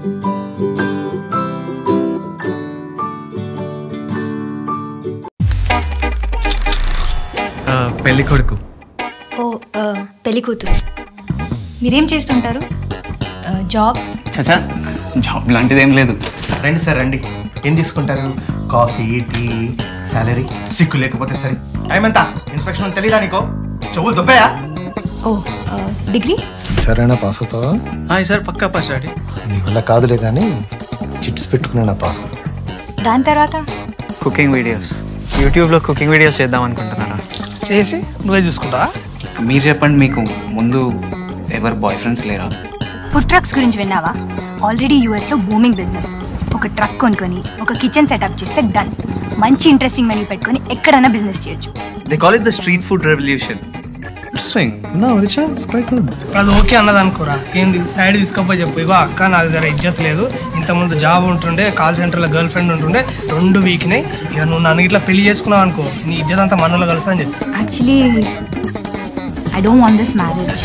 ఆ, పెళ్లి కొడుకు ఓ ఆ, పెళ్లి కూతురు మీరేం చేస్తుంటారు ఆ, జాబ్ చచా జాబ్ లాంటిది ఏం లేదు రండి సార్ రండి ఏం తీసుకుంటారు కాఫీ టీ సాలరీ సిక్కు లేకపోతే సరే టైం ఎంత ఇన్స్పెక్షన్ అని తెలీదా నీకో చెవులు దుబ్బయా ఓ ఆ, డిగ్రీ సరేనా పాస్ అవుతావా హాయ్ సార్ పక్కా పాస్ డాడీ నీ వల్ల కాదులే కానీ చిట్స్ పెట్టుకునే నా పాస్ దాని తర్వాత కుకింగ్ వీడియోస్ యూట్యూబ్లో కుకింగ్ వీడియోస్ చేద్దాం అనుకుంటున్నారా చేసి నువ్వే చూసుకుంటావా మీరు చెప్పండి మీకు ముందు ఎవరు బాయ్ ఫ్రెండ్స్ లేరా ఫుడ్ ట్రక్స్ గురించి విన్నావా ఆల్రెడీ యూఎస్లో బూమింగ్ బిజినెస్ ఒక ట్రక్ కొనుక్కొని ఒక కిచెన్ సెటప్ చేస్తే డన్ మంచి ఇంట్రెస్టింగ్ మెనూ పెట్టుకొని ఎక్కడైనా బిజినెస్ చేయొచ్చు they call it the street food revolution interesting no Richard quite good అది ఓకే అన్నది అనుకోరా ఏంది సైడ్ తీసుకపోయి చెప్పు ఇగో అక్క నాకు జర ఇజ్జత్ లేదు ఇంతకుముందు జాబ్ ఉంటుండే కాల్ సెంటర్లో గర్ల్ ఫ్రెండ్ ఉంటుండే రెండు వీక్నాయి ఇక నువ్వు నన్ను ఇట్లా పెళ్లి చేసుకున్నావు అనుకో నీ ఇజ్జత్ అంతా మనలో కలుస్తా అని చెప్పి actually I don't want this marriage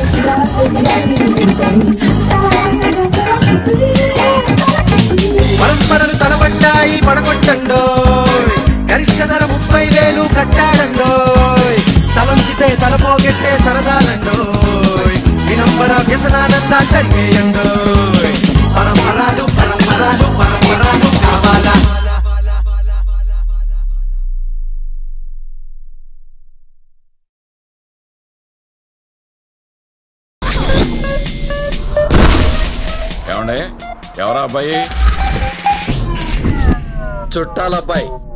పరంపరలు తలబడ్డాయి పడగొట్టండో గరిష్ట ధర ముప్పై వేలు కట్టాడండో తలంచితే తలపోగెట్టే సరదాలండో వినంబర వ్యసనానందా చదివేయండో పరంపరాలు పరంపరాలు పరంపరాలు కావాలా ఏమండే ఎవరా అబ్బాయి చుట్టాలబ్బాయి